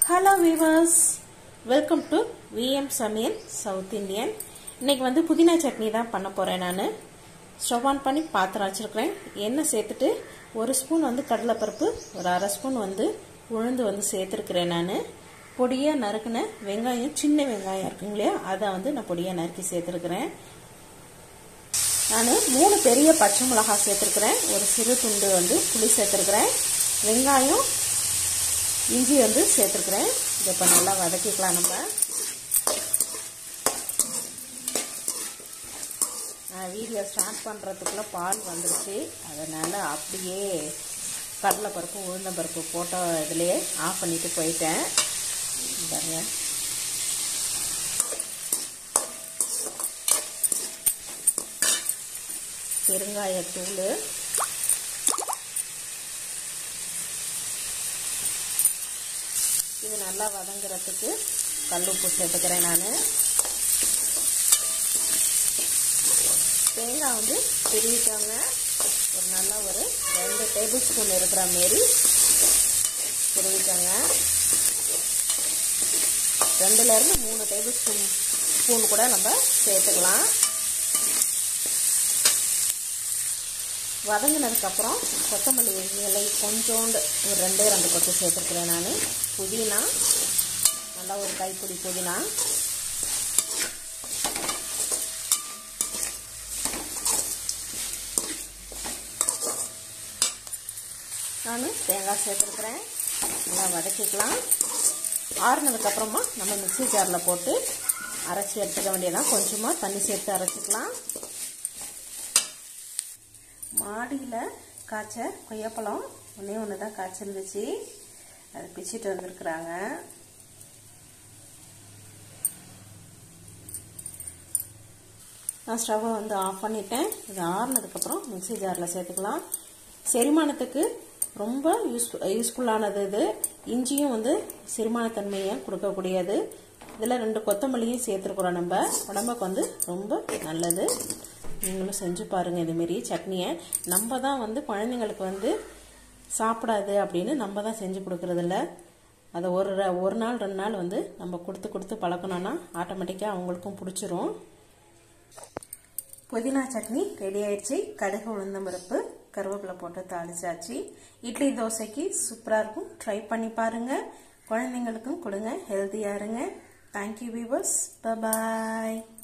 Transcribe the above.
hello viewers welcome to VM சமையல் south Indian இன்னைக்கு வந்து புதினா சட்னி தான் பண்ண போகிறேன் நான் ஸ்டவ் ஆன் பண்ணி பாத்திரம் வச்சுருக்கிறேன் எண்ணெய் சேர்த்துட்டு ஒரு ஸ்பூன் வந்து கடலைப்பருப்பு ஒரு அரை ஸ்பூன் வந்து உளுந்து வந்து சேர்த்துருக்கிறேன் நான் பொடியாக நறுக்கின வெங்காயம் சின்ன வெங்காயம் இருக்குங்க இல்லையா அதை வந்து நான் பொடியாக நறுக்கி சேர்த்துருக்கிறேன் நான் மூணு பெரிய பச்சை மிளகாய் சேர்த்துருக்கிறேன் ஒரு சிறு துண்டு வந்து புளி சேர்த்துருக்கிறேன் வெங்காயம் இஞ்சி வந்து சேர்த்துருக்குறேன் இதை இப்போ நல்லா வதக்கிக்கலாம் நம்ம நான் வீடியோ ஸ்டார்ட் பண்ணுறதுக்குள்ளே பால் வந்துருச்சு அதனால் அப்படியே கடலைப்பருப்பு உளுந்தம்பருப்பு போட்ட இதுலேயே ஆஃப் பண்ணிட்டு போயிட்டேன் பாருங்க பெருங்காயத்தூள் இது நல்லா வதங்குறதுக்கு கல் உப்பு சேர்த்துக்கிறேன் நான் தேங்காய் வந்து திருவிட்டாங்க ஒரு நல்லா ஒரு ரெண்டு டேபிள் ஸ்பூன் இருக்கிற மாரி திருவிட்டாங்க ரெண்டுலேருந்து மூணு டேபிள் ஸ்பூன் ஸ்பூன் கூட நம்ம சேர்த்துக்கலாம் வதங்கினதுக்கப்புறம் கொத்தமல்லி இலை கொஞ்சோண்டு ஒரு ரெண்டே ரெண்டு கொத்து சேர்த்துருக்குறேன் நான் புதினா நல்லா ஒரு கைப்பிடி புதினா நான் தேங்காய் சேர்த்துருக்குறேன் நல்லா வதக்கிக்கலாம் ஆறுனதுக்கப்புறமா நம்ம மிக்சி ஜாரில் போட்டு அரைச்சி எடுத்துக்க வேண்டியதான் கொஞ்சமாக தண்ணி சேர்த்து அரைச்சிக்கலாம் மாடியில் காய்ச்ச கொய்யாப்பழம் ஒன்றே ஒன்று தான் காய்ச்சிருந்துச்சு அதை பிச்சுட்டு வந்திருக்குறாங்க நான் ஸ்டவ்வை வந்து ஆஃப் பண்ணிட்டேன் இது ஆறுனதுக்கப்புறம் மிக்சி ஜாரில் சேர்த்துக்கலாம் செரிமானத்துக்கு ரொம்ப யூஸ் யூஸ்ஃபுல்லானது இது இஞ்சியும் வந்து செரிமானத்தன்மையை கொடுக்கக்கூடியது இதில் ரெண்டு கொத்தமல்லியும் சேர்த்துருக்குறோம் நம்ம உடம்புக்கு வந்து ரொம்ப நல்லது நீங்களும் செஞ்சு பாருங்கள் இதுமாரி சட்னியை நம்ம தான் வந்து குழந்தைங்களுக்கு வந்து சாப்பிடாது அப்படின்னு நம்ம தான் செஞ்சு கொடுக்குறதில்ல அதை ஒரு ஒரு நாள் ரெண்டு நாள் வந்து நம்ம கொடுத்து கொடுத்து பழக்கணும்னா ஆட்டோமேட்டிக்காக அவங்களுக்கும் பிடிச்சிரும் புதினா சட்னி ரெடி ஆயிடுச்சு கடுகு உளுந்தம்பருப்பு கருவேப்பிலை போட்டு தாளிச்சாச்சு இட்லி தோசைக்கு சூப்பராக இருக்கும் ட்ரை பண்ணி பாருங்கள் குழந்தைங்களுக்கும் கொடுங்க ஹெல்த்தியாக இருங்க தேங்க்யூ வீவர்ஸ் பாய்